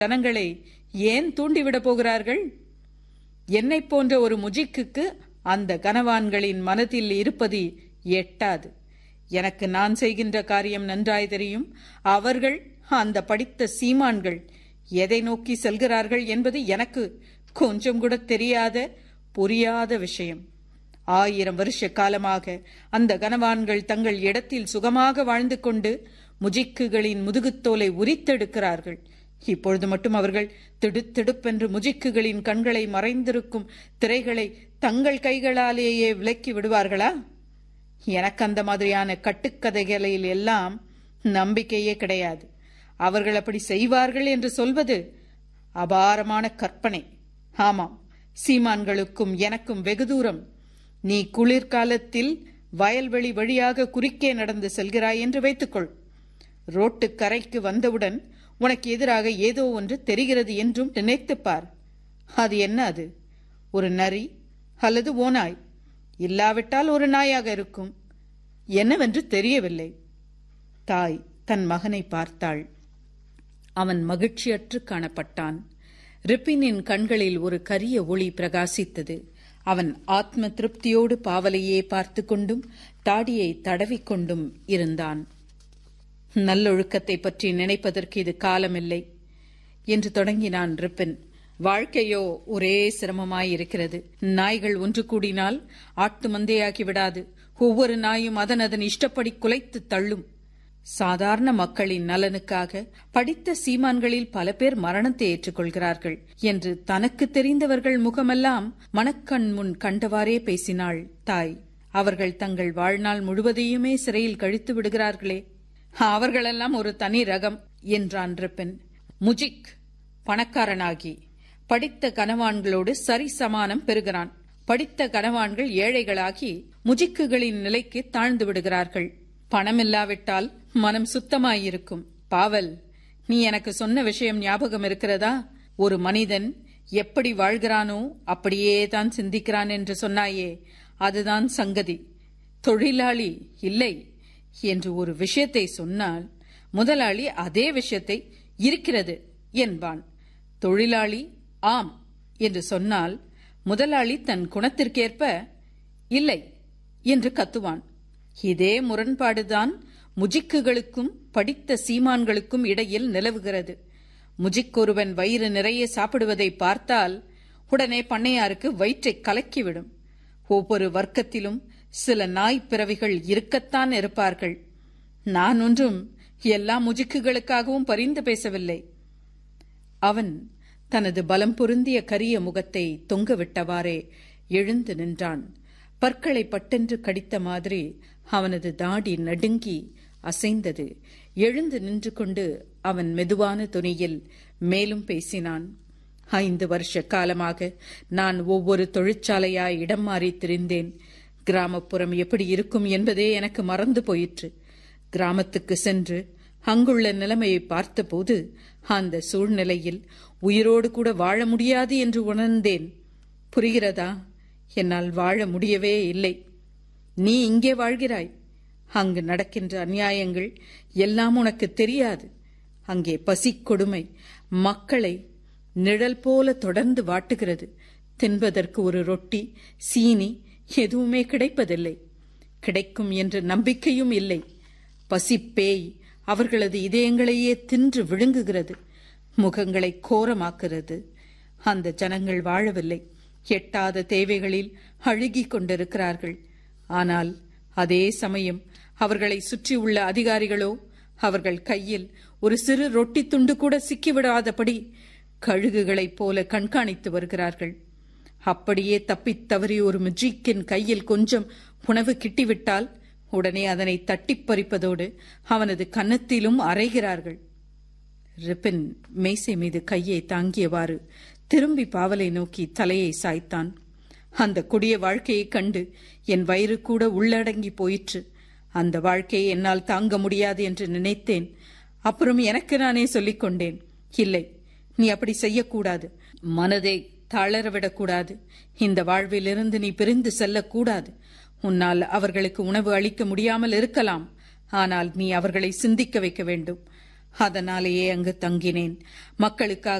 ஜனங்களை ஏன் தூண்டிவிடப் போகிறார்கள் என்னைப் போன்ற ஒரு முஜிக்குக்கு அந்த கனவான்களின் மனதில் இருப்பது எட்டாது எனக்கு நான் செய்கின்ற காரியம் நன்றாய் தெரியும் அவர்கள் அந்த படித்த சீமான்கள் எதை நோக்கி செல்கிறார்கள் என்பது எனக்கு கொஞ்சம் கூட தெரியாத புரியாத விஷயம் ஆயிரம் வருஷ காலமாக அந்த கனவான்கள் தங்கள் இடத்தில் சுகமாக வாழ்ந்து கொண்டு முஜிக்குகளின் முதுகுத்தோலை உரித்தெடுக்கிறார்கள் இப்பொழுது மட்டும் அவர்கள் திடுத்திடுப்பென்று முஜிக்குகளின் கண்களை மறைந்திருக்கும் திரைகளை தங்கள் கைகளாலேயே விலக்கி விடுவார்களா எனக்கு அந்த மாதிரியான கட்டுக்கதைகளில் எல்லாம் நம்பிக்கையே கிடையாது அவர்கள் அப்படி செய்வார்கள் என்று சொல்வது அபாரமான கற்பனை ஆமாம் சீமான்களுக்கும் எனக்கும் வெகு தூரம் நீ குளிர்காலத்தில் வயல்வெளி வழியாக குறுக்கே நடந்து செல்கிறாய் என்று வைத்துக்கொள் ரோட்டு கரைக்கு வந்தவுடன் உனக்கு எதிராக ஏதோ ஒன்று தெரிகிறது என்றும் நினைத்துப் பார் அது என்ன அது ஒரு நரி அல்லது ஓநாய் இல்லாவிட்டால் ஒரு நாயாக இருக்கும் என்னவென்று தெரியவில்லை தாய் தன் மகனை பார்த்தாள் அவன் மகிழ்ச்சியற்று காணப்பட்டான் ரிப்பினின் கண்களில் ஒரு கரிய ஒளி பிரகாசித்தது அவன் ஆத்ம திருப்தியோடு பாவலையே பார்த்து கொண்டும் தாடியை தடவிக்கொண்டும் இருந்தான் நல்லொழுக்கத்தை பற்றி நினைப்பதற்கு இது காலமில்லை என்று தொடங்கினான் ரிப்பின் வாழ்க்கையோ ஒரே சிரமமாயிருக்கிறது நாய்கள் ஒன்று கூடினால் ஆட்டு மந்தையாகி விடாது ஒவ்வொரு நாயும் அதன் அதன் இஷ்டப்படி குலைத்து தள்ளும் சாதாரண மக்களின் நலனுக்காக படித்த சீமான்களில் பல பேர் மரணத்தை ஏற்றுக்கொள்கிறார்கள் என்று தனக்கு தெரிந்தவர்கள் முகமெல்லாம் மனக்கண் முன் கண்டவாறே பேசினாள் தாய் அவர்கள் தங்கள் வாழ்நாள் முழுவதையுமே சிறையில் கழித்து விடுகிறார்களே அவர்களெல்லாம் ஒரு தனி ரகம் என்றான் ரிப்பன் முஜிக் பணக்காரனாகி படித்த கனவான்களோடு சரி சமானம் பெறுகிறான் படித்த கனவான்கள் ஏழைகளாகி முஜிக்குகளின் நிலைக்கு தாழ்ந்து விடுகிறார்கள் பணமில்லாவிட்டால் மனம் சுத்தமாயிருக்கும் பாவல் நீ எனக்கு சொன்ன விஷயம் ஞாபகம் இருக்கிறதா ஒரு மனிதன் எப்படி வாழ்கிறானோ அப்படியே தான் சிந்திக்கிறான் என்று சொன்னாயே அதுதான் சங்கதி தொழிலாளி இல்லை என்று ஒரு விஷயத்தை சொன்னால் முதலாளி அதே விஷயத்தை இருக்கிறது என்பான் தொழிலாளி ஆம் என்று சொன்னால் முதலாளி தன் குணத்திற்கேற்ப இல்லை என்று கத்துவான் இதே முரண்பாடுதான் முஜிக்குகளுக்கும் படித்த சீமான்களுக்கும் இடையில் நிலவுகிறது முஜிக் ஒருவன் வயிறு நிறைய சாப்பிடுவதை பார்த்தால் உடனே பண்ணையாருக்கு வயிற்றை கலக்கிவிடும் ஒவ்வொரு வர்க்கத்திலும் சில நாய் பிறவிகள் இருக்கத்தான் இருப்பார்கள் நான் ஒன்றும் எல்லா முஜிக்குகளுக்காகவும் பரிந்து பேசவில்லை அவன் தனது பலம் பொருந்திய கரிய முகத்தை தொங்கவிட்டவாறே எழுந்து நின்றான் பற்களை பட்டென்று கடித்த மாதிரி அவனது தாடி நடுங்கி அசைந்தது எழுந்து நின்று கொண்டு அவன் மெதுவான துணியில் மேலும் பேசினான் ஐந்து வருஷ காலமாக நான் ஒவ்வொரு தொழிற்சாலையாய் இடம் மாறி திரிந்தேன் கிராமப்புறம் எப்படி இருக்கும் என்பதே எனக்கு மறந்து போயிற்று கிராமத்துக்கு சென்று அங்குள்ள நிலைமையை பார்த்தபோது அந்த சூழ்நிலையில் உயிரோடு கூட வாழ முடியாது என்று உணர்ந்தேன் புரிகிறதா என்னால் வாழ முடியவே இல்லை நீ இங்கே வாழ்கிறாய் அங்கு நடக்கின்ற அநியாயங்கள் எல்லாம் உனக்கு தெரியாது அங்கே பசி கொடுமை மக்களை நிழல் போல தொடர்ந்து வாட்டுகிறது தின்பதற்கு ஒரு ரொட்டி சீனி எதுவுமே கிடைப்பதில்லை கிடைக்கும் என்ற நம்பிக்கையும் இல்லை பசி பேய் அவர்களது இதயங்களையே தின்று விழுங்குகிறது முகங்களை கோரமாக்குறது அந்த ஜனங்கள் வாழவில்லை எட்டாத தேவைகளில் அழுகிக் கொண்டிருக்கிறார்கள் ஆனால் அதே சமயம் அவர்களை சுற்றியுள்ள அதிகாரிகளோ அவர்கள் கையில் ஒரு சிறு ரொட்டி துண்டு கூட சிக்கிவிடாதபடி கழுகுகளைப் போல கண்காணித்து வருகிறார்கள் அப்படியே தப்பித் தவறி ஒரு மிஜிக்கின் கையில் கொஞ்சம் உணவு கிட்டிவிட்டால் உடனே அதனை தட்டிப் பறிப்பதோடு அவனது கன்னத்திலும் அரைகிறார்கள் ரிப்பின் மேசை மீது கையை தாங்கியவாறு திரும்பி பாவலை நோக்கி தலையை சாய்த்தான் அந்த கொடிய வாழ்க்கையைக் கண்டு என் வயிறு கூட உள்ளடங்கி போயிற்று அந்த வாழ்க்கையை என்னால் தாங்க முடியாது என்று நினைத்தேன் அப்புறம் எனக்கு நானே சொல்லிக் கொண்டேன் இல்லை நீ அப்படி செய்யக்கூடாது மனதை தளரவிடக்கூடாது இந்த வாழ்விலிருந்து நீ பிரிந்து செல்லக்கூடாது உன்னால் அவர்களுக்கு உணவு அளிக்க முடியாமல் இருக்கலாம் ஆனால் நீ அவர்களை சிந்திக்க வைக்க வேண்டும் அதனாலேயே அங்கு தங்கினேன் மக்களுக்காக